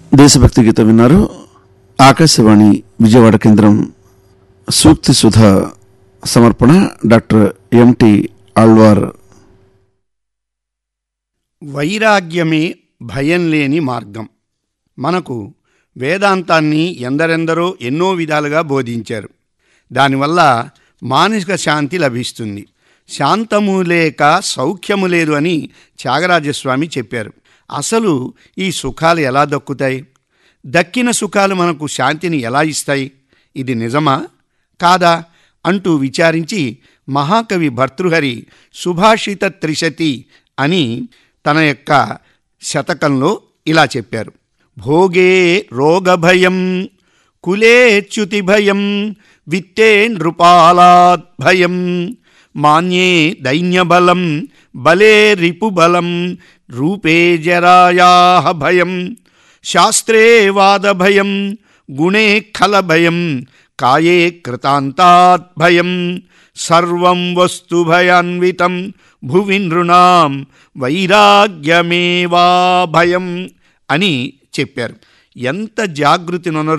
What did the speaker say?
దేశభక్తి గీతం విన్నారు ఆకాశవాణి విజయవాడ కేంద్రం సూక్తి సుధ సమర్పణ డాక్టర్ ఎంటి ఆళ్వార్ వైరాగ్యమే భయం లేని మార్గం మనకు వేదాంతాన్ని ఎందరెందరో ఎన్నో విధాలుగా బోధించారు దానివల్ల మానసిక శాంతి లభిస్తుంది శాంతము లేక సౌఖ్యము లేదు అని త్యాగరాజస్వామి చెప్పారు అసలు ఈ సుఖాలు ఎలా దక్కుతాయి దక్కిన సుఖాలు మనకు శాంతిని ఎలా ఇస్తాయి ఇది నిజమా కాదా అంటూ విచారించి మహాకవి భర్తృహరి సుభాషిత త్రిశతి అని తన యొక్క శతకంలో ఇలా చెప్పారు భోగే రోగభయం కులే చ్యుతి భయం విత్తే నృపాలాత్ భయం మాన్యే దైన్యబలం బలే రిపుబలం రూపే జరాయా భయం శాస్త్రే వాదభయం గుణే ఖలభయం కాయే కృతాంతాత్ భయం సర్వం వస్తు భయాన్వితం భువి నృణాం వైరాగ్యమేవా భయం అని చెప్పారు ఎంత జాగృతి